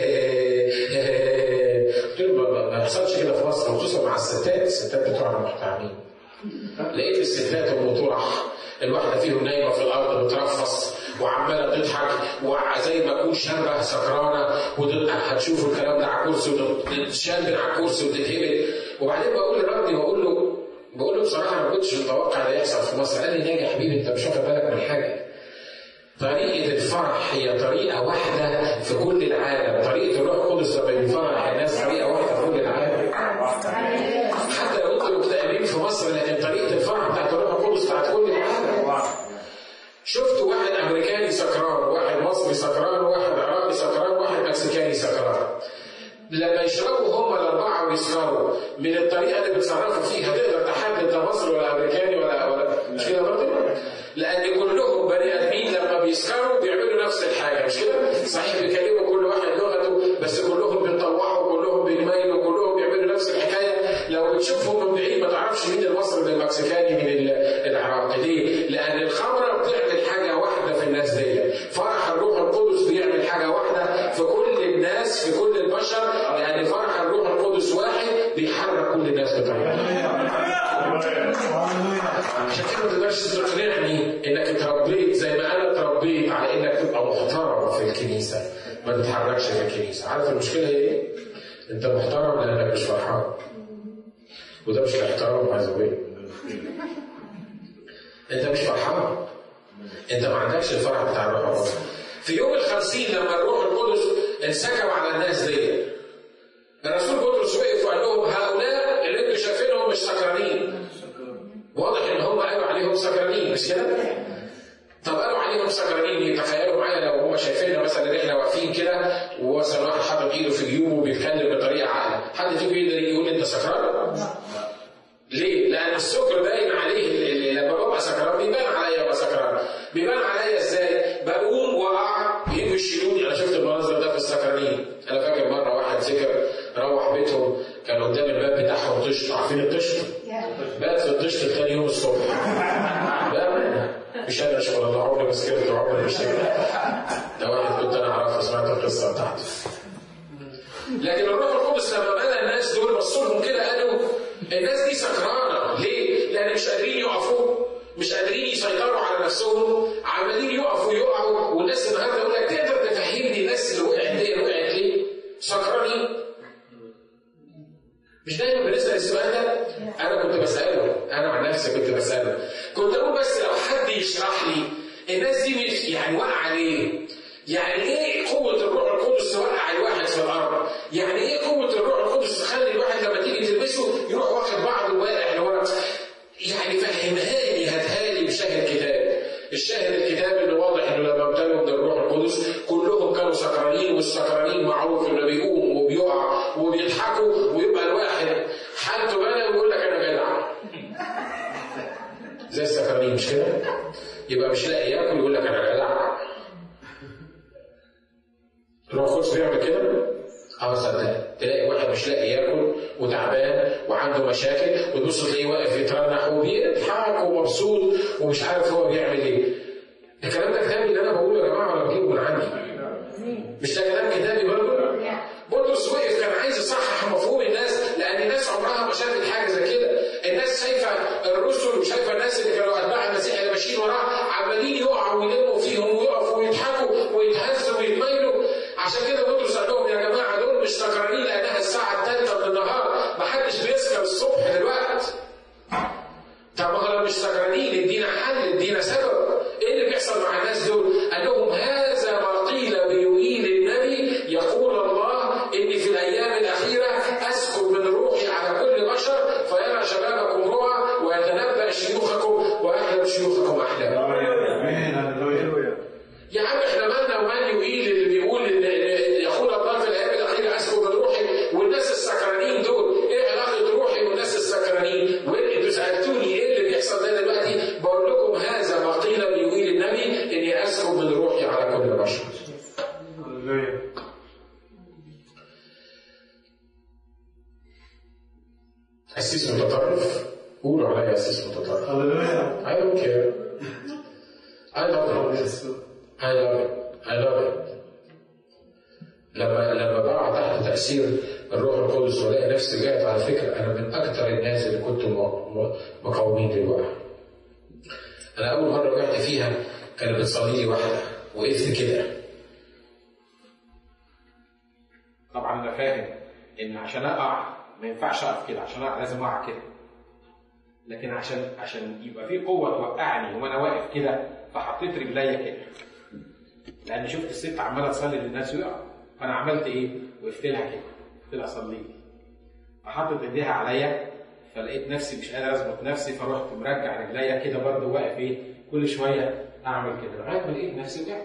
[SPEAKER 1] قلت لهم ما- ما يحصلش كده في مصر خصوصا مع الستات الستات بتوعنا محترمين لقيت الستات ام طرح الواحده فيهم نايمه في الارض بترفص وعماله تضحك وزي ما تكون شاربه سكرانه وتضحك هتشوفوا الكلام ده على الكرسي وتتشال من على الكرسي وتتهبل وبعدين بقول لراجلي بقول له بقول له بصراحه انا ما كنتش متوقع ده يحصل في مصر قال لي ناجي يا حبيبي انت مش واخد بالك من حاجه طريقة الفرح هي طريقة واحدة في كل العالم، طريقة الروح القدس لما بيفرح الناس طريقة واحدة في كل العالم. حتى لو انتم مكتئبين في مصر لكن طريقة الفرح بتاعت الروح القدس بتاعت كل العالم. شفت واحد امريكاني سكران، واحد مصري سكران، واحد عراقي سكران، واحد مكسيكاني سكران. لما يشربوا هم الاربعه ويسكروا من الطريقه اللي بيتصرفوا فيها تقدر تحدد ده مصري ولا امريكاني ولا ولا مش كده برضه؟ لان كلهم بني ادمين لما بيسكروا بيعملوا نفس الحاجه مش كده؟ صحيح بيكلموا كل واحد لغته بس كلهم بيطوعوا كلهم بيميلوا كلهم بيعملوا نفس الحكايه لو بتشوفهم من بعيد ما تعرفش مين المصري من المكسيكاني من ال- العراقي ليه؟ لان الخمره بتعمل حاجه واحده في الناس دي فرح الروح القدس بيعمل حاجه واحده في كل الناس في كل البشر لان فرح الروح القدس واحد بيحرك كل الناس بطريقه عشان كده ما تقدرش تقنعني انك اتربيت زي ما انا اتربيت على انك تبقى محترم في الكنيسه ما تتحركش في الكنيسه عارف المشكله هي ايه؟ انت محترم لانك مش فرحان وده مش الاحترام باي ذا انت مش فرحان انت ما عندكش الفرح بتاع الروح القدس في يوم الخمسين لما الروح القدس انسكب على الناس دي الرسول بطرس وقف وقال لهم هؤلاء اللي انتوا شايفينهم مش سكرانين واضح ان هم قالوا عليهم سكرانين مش كده؟ طب قالوا عليهم سكرانين تخيلوا معايا لو هم شايفيننا مثلا ان احنا واقفين كده ومثلا واحد حاطط ايده في جيوبه وبيتكلم بطريقه عاقله، حد فيكم يقدر يقول انت سكران؟ ليه؟ لأن السكر باين عليه ال- ال- لما ببقى سكران بيبان عليا ببقى سكران. بيبان عليا ازاي؟ بقوم واقع يجوا يشيلوني انا شفت المنظر ده في السكرانين. انا فاكر مره واحد سكر روح بيتهم كان قدام الباب بتاعهم طشت عارفين الطشت؟ بات في الطشت تاني يوم الصبح. بأمانة مش انا شغل عمري ما سكرت وعمري مش سكرت. ده واحد كنت انا اعرفه سمعت القصه بتاعته. لكن الروح القدس لما بدا الناس دول بصوا لهم كده قالوا الناس دي سكرانه ليه؟ لان مش قادرين يقفوا مش قادرين يسيطروا على نفسهم عمالين يقفوا يقعوا والناس النهارده يقول لك تقدر تفهمني الناس اللي وقعت دي وقعت ليه؟ سكرانين مش دايما بنسال السؤال ده انا كنت بساله انا عن نفسي كنت بساله كنت اقول بس لو حد يشرح لي الناس دي مش يعني واقعه ليه؟ يعني ايه قوة الروح القدس توقع الواحد في الأرض؟ يعني ايه قوة الروح القدس تخلي الواحد لما تيجي تلبسه يروح واخد بعضه واقع لورا؟ يعني فهمها لي هاتها لي بشاهد كتاب. الشاهد الكتاب اللي واضح انه لما امتلوا من الروح القدس كلهم كانوا سكرانين والسكرانين معروف انه بيقوم وبيقع وبيضحكوا ويبقى الواحد حالته بلا ويقول لك انا جدع. زي السكرانين مش كده؟ يبقى مش لاقي ياكل يقول لك انا جدع. الروح القدس بيعمل كده؟ اه صدق تلاقي واحد مش لاقي ياكل وتعبان وعنده مشاكل وتبص تلاقيه واقف يترنح وبيضحك ومبسوط ومش عارف هو بيعمل ايه. الكلام ده كتابي اللي انا بقوله يا جماعه ولا بجيبه من عندي؟ مش ده كلام كتابي برضه؟ بطرس وقف كان عايز يصحح مفهوم الناس لان الناس عمرها ما شافت حاجه زي كده، الناس شايفه الرسل وشايفه الناس اللي كانوا اتباع المسيح اللي ماشيين وراه عمالين يقعوا ويلموا فيهم ويقفوا ويضحكوا ويتهزوا ويتميلوا عشان كده بطرس قال لهم يا جماعه دول مش سكرانين لانها الساعه الثالثه من النهار ما حدش بيسكر الصبح دلوقتي طب ما هو لو مش سكرانين ادينا حل ادينا سبب ايه اللي بيحصل مع الناس دول؟ قال لهم هذا ما قيل بيوئيل النبي يقول الله اني في الايام الاخيره اسكب من روحي على كل بشر فيرى شبابكم رؤى ويتنبا شيوخكم واحلم شيوخكم احلام.
[SPEAKER 2] امين هللويا
[SPEAKER 1] يا عم احنا مالنا ومال يقيل اللي بيقول ان إن يقول الله في الايام الاخيره اسكب من روحي والناس السكرانين دول ايه علاقه روحي والناس السكرانين؟ اسكب من روحي على كل بشر
[SPEAKER 2] هللويا
[SPEAKER 1] قسيس متطرف قولوا عليا قسيس متطرف
[SPEAKER 2] هللويا
[SPEAKER 1] I don't care I love it I love it I love it لما لما بقع تحت تأثير الروح القدس والاقي نفسي جات على فكرة أنا من أكثر الناس اللي كنت م- م- مقاومين للوقع. أنا أول مرة وقعت فيها كانت بتصلي لي واحدة وقفت كده
[SPEAKER 3] طبعا انا فاهم ان عشان اقع ما ينفعش اقف كده عشان اقع لازم اقع كده لكن عشان عشان يبقى في قوه توقعني وانا واقف كده فحطيت رجليا كده لان شفت الست عماله تصلي للناس ويقع فانا عملت ايه؟ وقفت لها كده قلت لها صلي لي فحطت ايديها عليا فلقيت نفسي مش قادر اظبط نفسي فرحت مرجع رجليا كده برضه واقف ايه كل شويه اعمل كده لغايه ما لقيت نفسي وقعت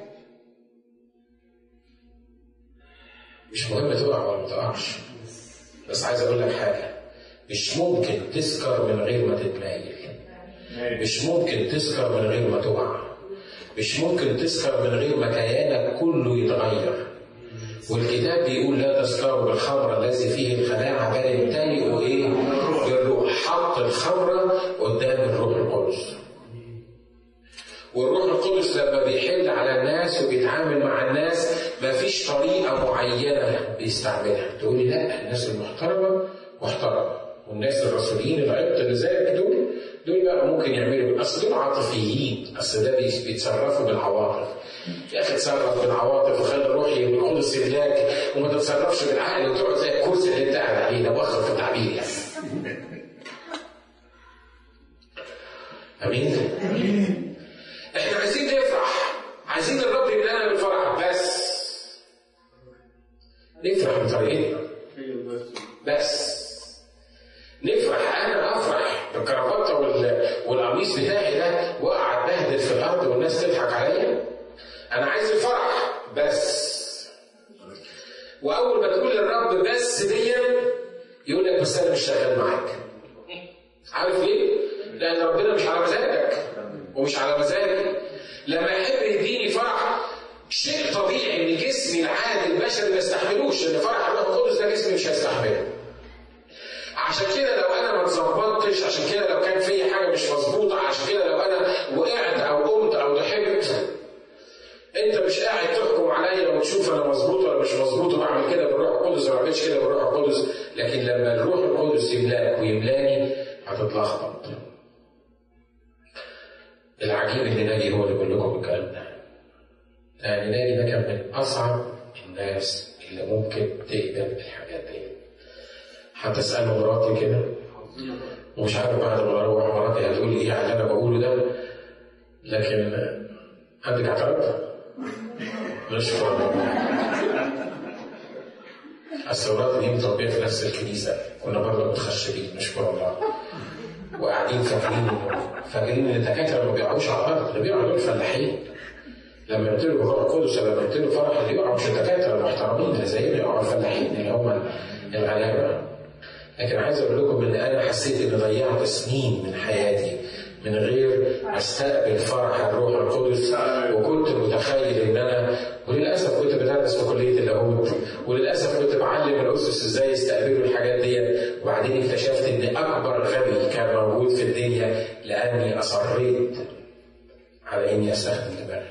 [SPEAKER 1] مش مهم تقع ولا ما تقعش بس عايز أقول لك حاجة مش ممكن تسكر من غير ما تتمايل مش ممكن تسكر من غير ما تقع مش ممكن تسكر من غير ما كيانك كله يتغير والكتاب بيقول لا تسكروا بالخمر الذي فيه الخداع بل امتلئوا ايه؟ بالروح حط الخمره قدام الروح القدس والروح القدس لما بيحل على الناس وبيتعامل مع الناس مفيش طريقه معينه بيستعملها تقولي لا الناس المحترمه محترمه والناس الرسوليين العبط اللي زيك دول دول بقى ممكن يعملوا اصل دول عاطفيين اصل ده بي- بيتصرفوا بالعواطف يا اخي تصرف بالعواطف وخلي الروح بالقدس يملاك وما تتصرفش بالعقل وتقعد زي الكرسي اللي انت قاعد عليه ده وخر في التعبير يعني امين احنا عايزين نفرح عايزين الرب يملانا بالفرح بس نفرح بطريقتنا بس نفرح انا افرح بالكرافته وال- والقميص بتاعي ده واقع اتبهدل في الارض والناس تضحك عليا انا عايز الفرح بس واول ما تقول للرب بس دي يقول لك بس انا مش شغال معاك عارف ليه؟ لان ربنا مش على مزاجك ومش على مزاجي لما يحب يديني فرح شيء طبيعي ان جسمي العادي البشري ما يستحملوش ان فرح الروح القدس ده جسمي مش هيستحمله عشان كده لو انا ما اتظبطتش عشان كده لو كان في حاجه مش مظبوطه عشان كده لو انا وقعت او قمت او ضحكت انت مش قاعد تحكم عليا وتشوف انا مظبوط ولا مش مظبوط وبعمل كده بالروح القدس ولا ما بعملش كده بالروح القدس لكن لما الروح القدس يملاك ويملاني هتتلخبط العجيب ان ناجي هو اللي بيقول لكم الكلام ده يعني ناجي ده كان من اصعب الناس اللي ممكن تقبل الحاجات دي هتسأله مراتي كده ومش عارف بعد ما اروح مراتي هتقول لي ايه على اللي انا بقوله ده لكن عندك اعتراض؟ نشكر أصل مراتي دي متربية في نفس الكنيسة كنا برضه متخشبين نشكر الله وقاعدين فاكرين فاكرين ان الدكاتره ما بيقعوش على الارض اللي بيقعوا دول فلاحين لما يبتلوا بالروح القدس لما يبتلوا فرح اللي يقعوا مش الدكاتره المحترمين اللي زينا يقعوا الفلاحين اللي هم الغلابه لكن عايز اقول لكم ان انا حسيت اني ضيعت سنين من حياتي من غير استقبل فرح الروح القدس وكنت متخيل ان انا وللاسف كنت بدرس في كليه اللاهوت وللاسف كنت بعلم الاسس ازاي يستقبلوا الحاجات دي وبعدين اكتشفت ان اكبر غبي كان موجود في الدنيا لاني اصريت على اني استخدم دماغي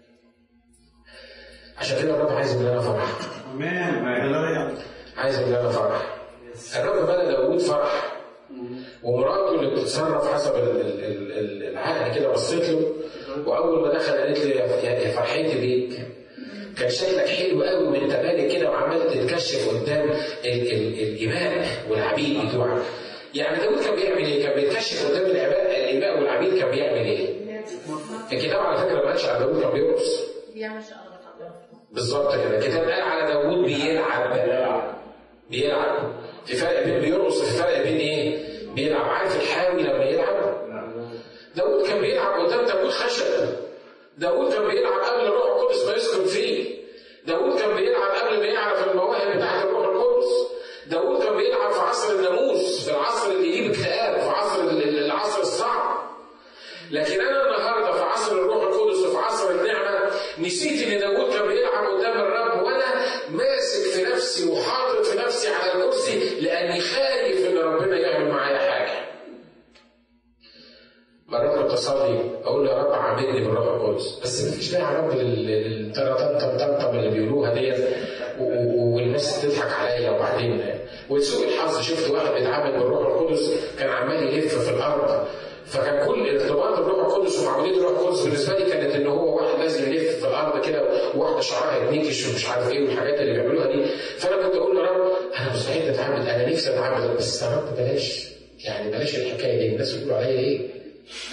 [SPEAKER 1] عشان كده الرب عايز مننا فرح
[SPEAKER 2] امين هللويا
[SPEAKER 1] عايز مننا فرح الرب بنى داوود فرح ومراته اللي بتتصرف حسب ال- ال- ال- ال- العقل كده بصيت له واول ما دخل قالت لي يا- يا يا فرحتي بيك كان شكلك حلو قوي وانت بالك كده وعمال تتكشف قدام ال- ال- الاماء والعبيد بتوعك يعني داود كان بيعمل ايه؟ كان بيتكشف قدام الاماء الاماء والعبيد كان بيعمل ايه؟ الكتاب على فكره ما قالش على داود كان بيرقص
[SPEAKER 4] بيعمل شغل خطأ
[SPEAKER 1] بالظبط كده الكتاب قال على داوود بيلعب بيلعب في فرق بين بيرقص في فرق بين ايه؟ بيلعب عارف الحاوي لما يلعب داوود كان بيلعب قدام تابوت خشب داوود كان بيلعب قبل الروح القدس ما يسكن فيه داوود كان بيلعب قبل ما يعرف المواهب بتاعت الروح القدس داوود كان بيلعب في عصر الناموس في العصر اللي يجيب اكتئاب في عصر ال- ال- العصر الصعب لكن انا النهارده في عصر الروح القدس وفي عصر النعمه نسيت ان داوود كان بيلعب قدام الرب وانا ماسك في نفسي وحاطط في نفسي على الكرسي لاني خايف ان ربنا يعمل معايا حاجه مرات كنت اصلي اقول يا رب عاملني بالروح القدس بس مفيش داعي يا رب للطنطم طنطم اللي بيقولوها ديت و- و- والناس تضحك عليا وبعدين ولسوء الحظ شفت واحد بيتعامل بالروح القدس كان عمال يلف في الارض فكان كل ارتباط الروح القدس ومعموديه الروح القدس بالنسبه لي كانت ان هو واحد لازم يلف في الارض كده وواحده شعرها يتنكش ومش عارف ايه والحاجات اللي بيعملوها دي فانا كنت اقول له يا رب انا مستحيل اتعامل انا نفسي اتعامل بس استغربت بلاش يعني بلاش الحكايه دي الناس بيقولوا عليا ايه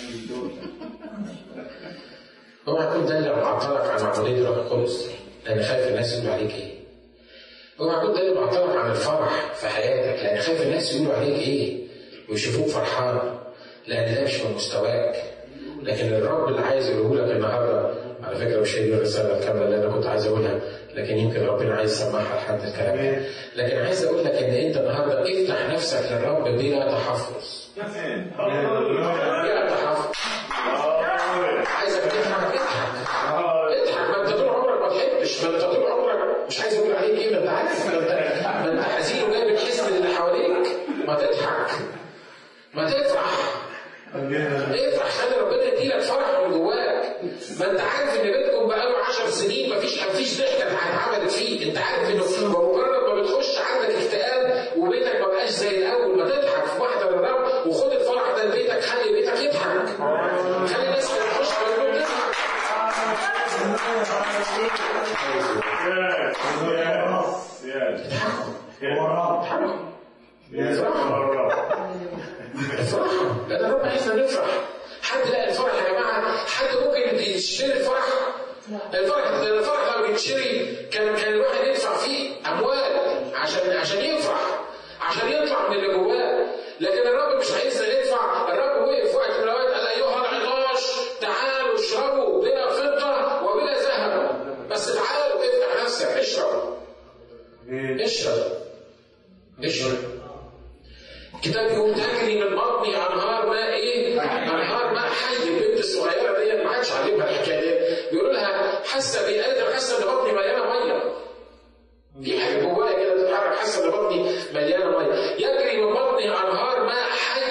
[SPEAKER 1] اوعى تكون ده اللي معطلك عن معمودية الروح القدس لأن خايف الناس يقولوا عليك إيه. اوعى تكون ده اللي معطلك عن الفرح في حياتك لأن خايف الناس يقولوا عليك إيه ويشوفوك فرحان لأن ده مش من مستواك. لكن الرب اللي عايز يقوله لك النهارده على فكرة مش هي دي الرسالة الكاملة اللي أنا كنت عايز أقولها لكن يمكن ربنا عايز يسمعها لحد الكلام لكن عايز أقول لك إن أنت النهارده افتح نفسك للرب بلا تحفظ. بلا تحفظ. عايزك تضحك اضحك اضحك ما انت طول عمرك ما تحبش ما انت طول عمرك مش عايز اقول عليك ايه ما انت عارف ما انت ما انت حزين وجايب الحزن اللي حواليك ما تضحك ما تفرح افرح خلي ربنا يديلك فرح من جواك ما انت عارف ان بيتكم بقاله 10 سنين ما فيش ما فيش ضحكه اتعملت فيه انت عارف انه بمجرد ما بتخش عندك اكتئاب وبيتك ما بقاش زي الاول ما تضحك في محضر الرب وخد الفرح ده لبيتك خلي بيتك يضحك خلي الناس اللي تخش على البيت تضحك اضحكوا افرحوا افرحوا لان الرب عايزنا نفرح حد لا الفرح يا جماعه حد ممكن يشتري الفرح الفرح الفرح لو يتشري كان كان الواحد يدفع فيه اموال عشان عشان يفرح عشان يطلع من اللي جواه لكن الرب مش عايزنا ندفع الرب وقف وقت من الاوقات قال ايها العطاش تعالوا اشربوا بلا فضه وبلا ذهب بس تعالوا افتح نفسك اشرب اشرب اشرب الكتاب يقول تجري من بطني انهار ماء ايه؟ انهار ماء حي البنت الصغيره دي ما عادش علمها الحكايه دي بيقولوا لها حاسه بايه؟ قالت انا حاسه ان بطني مليانه ميه في حاجه جوايا كده بتتحرك حاسه ان بطني مليانه ميه يجري من بطني انهار ماء حي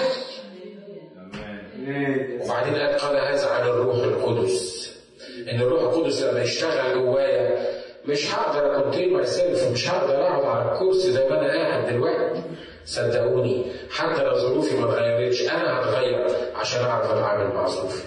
[SPEAKER 1] وبعدين قال قال هذا عن الروح القدس ان الروح القدس لما يشتغل جوايا مش هقدر اكونتين ماي سيلف مش هقدر اقعد على الكرسي زي ما انا قاعد دلوقتي صدقوني حتى لو ظروفي ما اتغيرتش انا هتغير عشان اعرف اتعامل مع ظروفي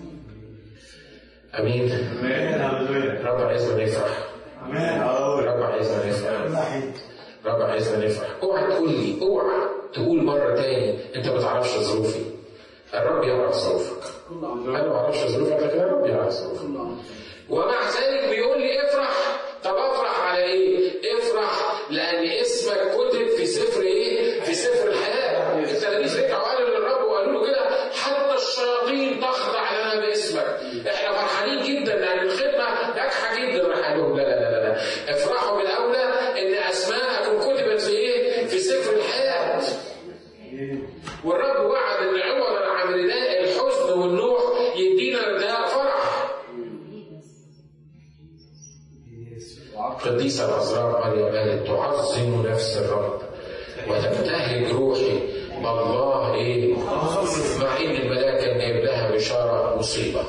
[SPEAKER 1] امين رب عايزنا نفرح رب عايزنا نفرح رب عايزنا نفرح اوعى تقول لي اوعى تقول مره تاني انت ما تعرفش ظروفي الرب يعرف ظروفك انا ما اعرفش ظروفك لكن الرب يعرف ظروفك ومع ذلك بيقول لي افرح طب افرح على ايه؟ افرح لان اسمك كتب في سفر ايه؟ في سفر الحياه التلاميذ رجعوا قالوا للرب وقالوا له كده حتى الشياطين تخضع لنا باسمك احنا فرحانين جدا لان الخدمه ناجحه جدا راح قال لهم لا لا لا لا افرحوا بالاولى ان اسماءكم كتبت في ايه؟ في سفر الحياه والرب وعد ان عوضا عن رداء الحزن والنوح يدينا رداء فرح قديسة العذراء مريم قالت تعظم نفس الرب وتبتهج روحي بالله ايه مع ان الملاك كان جايب لها بشاره مصيبه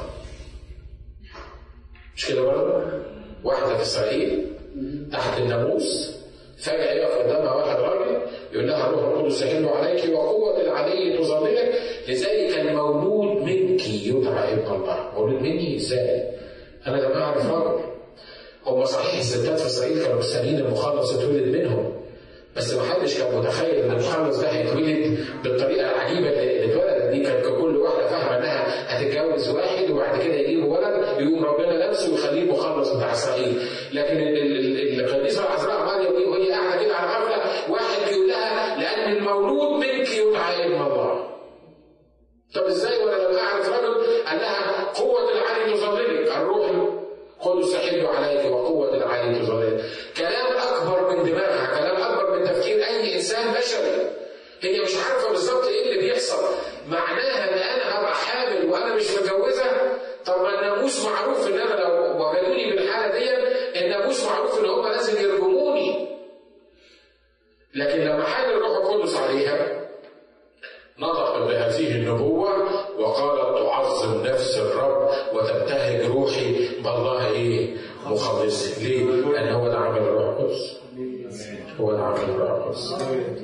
[SPEAKER 1] مش كده برضه؟ واحده في اسرائيل تحت الناموس فجاه يقف قدامها واحد راجل يقول لها الروح القدس يحل عليك وقوه العلي تظللك لذلك المولود منك يدعى ابن الله مولود مني ازاي؟ انا لم اعرف راجل هم صحيح الستات في اسرائيل كانوا مستنيين المخلص يتولد منهم بس ما حدش كان متخيل ان المخلص ده هيتولد بالطريقه العجيبه اللي اتولدت دي كانت كل واحده فاهمه انها هتتجوز واحد وبعد كده يجيب ولد يقوم ربنا نفسه ويخليه المخلص بتاع اسرائيل لكن ال- ال- ال- القديسه العذراء مريم دي وهي قاعده كده على غفله واحد بيقول لها لان المولود منك يدعى ابن الله طب ازاي وانا لما اعرف رجل قال لها قوه العلي تظللك الروح القدس يحل عليك وقوه العلي تظللك كلام اكبر من دماغها كلام اكبر من تفكير اي انسان بشري هي مش عارفه بالظبط ايه اللي بيحصل معناها ان انا هبقى حامل وانا مش متجوزه طب ما الناموس معروف ان انا لو وجدوني يرجموني بالحاله دي الناموس معروف ان هم لازم يرجموني لكن لما حل الروح القدس عليها نطق بهذه النبوة وقال تعظم نفس الرب وتبتهج روحي بالله ايه مخلصي ليه؟ لأن هو ده عمل الروح القدس هو ده عمل الروح القدس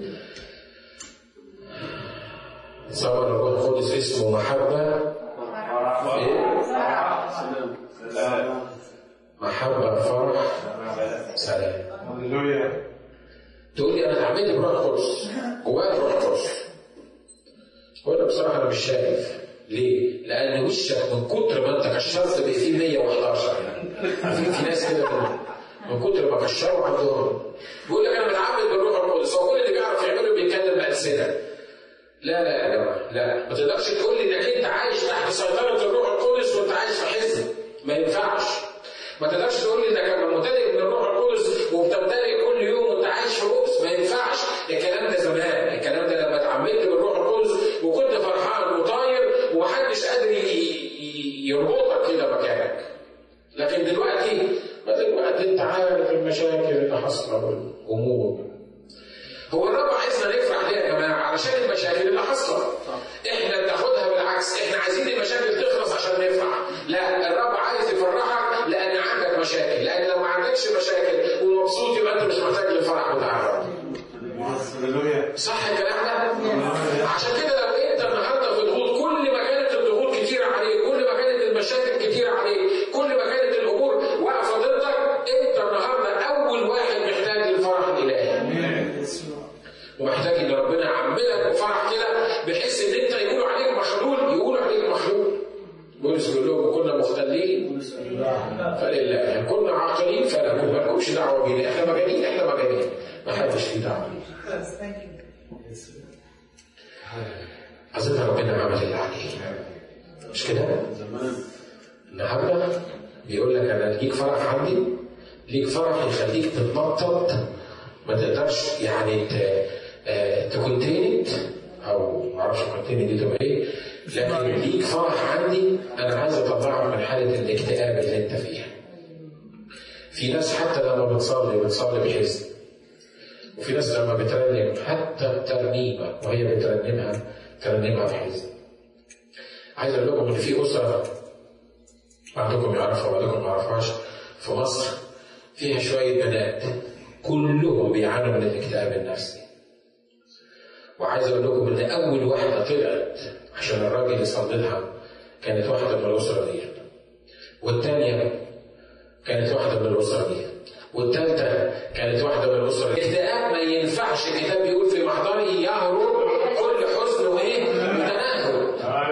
[SPEAKER 1] ثمر الروح القدس اسمه محبة إيه؟ محبة فرح سلام
[SPEAKER 2] هللويا
[SPEAKER 1] تقول لي انا اتعمدت بروح القدس جوايا روح القدس اقول لك بصراحه انا مش شايف ليه؟ لان وشك من كتر ما انت كشرت بقى فيه 111 في في ناس كده من- من كتر ما كشروا عندهم بيقول لك انا متعمد بالروح القدس هو كل اللي بيعرف يعمله بيتكلم بألسنة لا لا يا جماعه لا ما تقدرش تقول لي انك انت عايش تحت سيطره الروح القدس وانت عايش في حزب ما ينفعش ما تقدرش تقول لي انك لما ممتلئ من الروح القدس وبتمتلئ كل يوم وانت عايش في بؤس ما ينفعش الكلام ده زمان الكلام ده لما اتعمدت بالروح القدس وكنت فرحان وطاير ومحدش قادر ي- ي- يربطك كده مكانك لكن دلوقتي ما دلوقتي انت عارف المشاكل اللي حاصله والامور هو الرب عايزنا نفرح ليه يا جماعه؟ علشان المشاكل اللي حاصله. احنا بناخدها بالعكس، احنا عايزين المشاكل تخلص عشان نفرح. لا الرب عايز يفرحك لان عندك مشاكل، لان لو ما عندكش مشاكل ومبسوط يبقى انت مش محتاج للفرح بتاع الرب.
[SPEAKER 2] هللويا
[SPEAKER 1] صح الكلام ده؟ عشان كده لو انت النهارده في ضغوط كل ما كانت الضغوط كتيره عليك، كل ما كانت المشاكل كتيره عليك، كل ما كانت الامور واقفه ضدك، انت النهارده اول واحد محتاج للفرح الالهي. ومحتاج ان ربنا يعملك بفرح كده بحيث ان انت يقولوا عليك مخلول يقولوا عليك مخلول بولس بيقول لهم كنا مختلين فلله ان كنا عاقلين فلكم مالكمش دعوه بينا احنا مجانين احنا مجانين ما حدش ليه دعوه بينا اظن ربنا عمل اللي عليه مش كده؟ النهارده بيقول لك انا ليك فرح عندي ليك فرح يخليك تتنطط ما تقدرش يعني ت- آه، تكونتينت او ما اعرفش كونتينت دي تبقى ايه لكن ليك فرح عندي انا عايز اطلعك من حاله الاكتئاب اللي انت فيها. في ناس حتى لما بتصلي بتصلي بحزن. وفي ناس لما بترنم حتى الترنيمه وهي بترنمها ترنمها بحزن. عايز اقول لكم ان في اسره بعضكم يعرفها وبعضكم ما يعرفهاش في مصر فيها شويه بنات كلهم بيعانوا من الاكتئاب النفسي. وعايز اقول لكم ان اول واحده طلعت عشان الراجل يصلي لها كانت واحده من الاسره دي. والثانيه كانت واحده من الاسره دي. والثالثه كانت واحده من الاسره دي. الاكتئاب ما ينفعش الكتاب بيقول في محضره يهرب كل حزن وايه؟ وتنهد.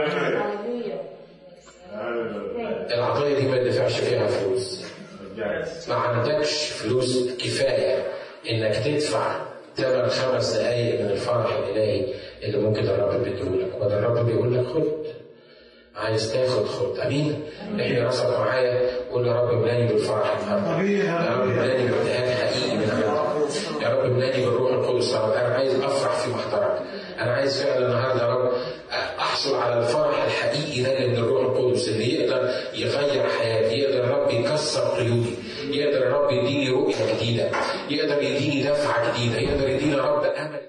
[SPEAKER 1] العطيه دي ما يدفعش فيها فلوس. ما عندكش فلوس كفايه انك تدفع ثمن خمس دقايق من الفرح الالهي اللي ممكن الرب بيديهولك وده الرب بيقول لك خد عايز تاخد خد امين احنا راسك معايا قول يا رب املاني بالفرح النهارده يا رب املاني بابتهاج حقيقي من عندك يا رب املاني بالروح القدس يا رب انا عايز افرح في محضرك انا عايز فعلا النهارده يا رب احصل على الفرح الحقيقي ده اللي من الروح القدس اللي يقدر يغير حياتي يقدر الرب يكسر قيودي يقدر الرب يديني رؤيه جديده يقدر يديني دفعه جديده يقدر يديني يا رب امل